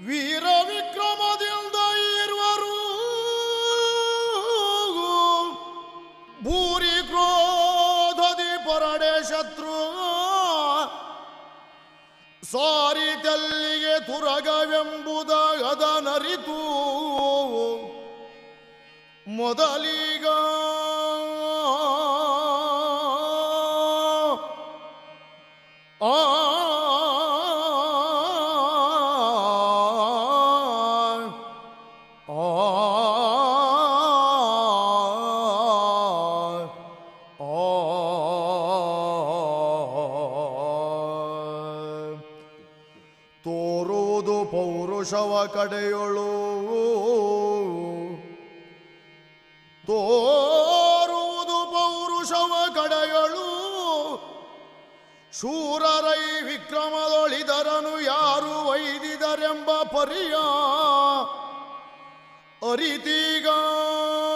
ವೀರ ವಿಕ್ರಮದಿಂದ ಇರುವರು ಭೂರಿ ಕ್ರೋಧದಿ ಪರಡೆ ಶತ್ರು ಸಾರಿ ತೆಲ್ಲಿಗೆ ತುರಗವೆಂಬುದ ಅದನರಿತು ಮೊದಲೀಗ ಆ ತೋರುವುದು ಪೌರುಷವ ಕಡೆಯೊಳು ತೋರುವುದು ಪೌರುಷವ ಕಡೆಯೊಳು ಶೂರರೈ ವಿಕ್ರಮದೊಳಿದರನು ಯಾರು ವೈದಿದರೆಂಬ ಪರಿಯ ಅರಿತೀಗ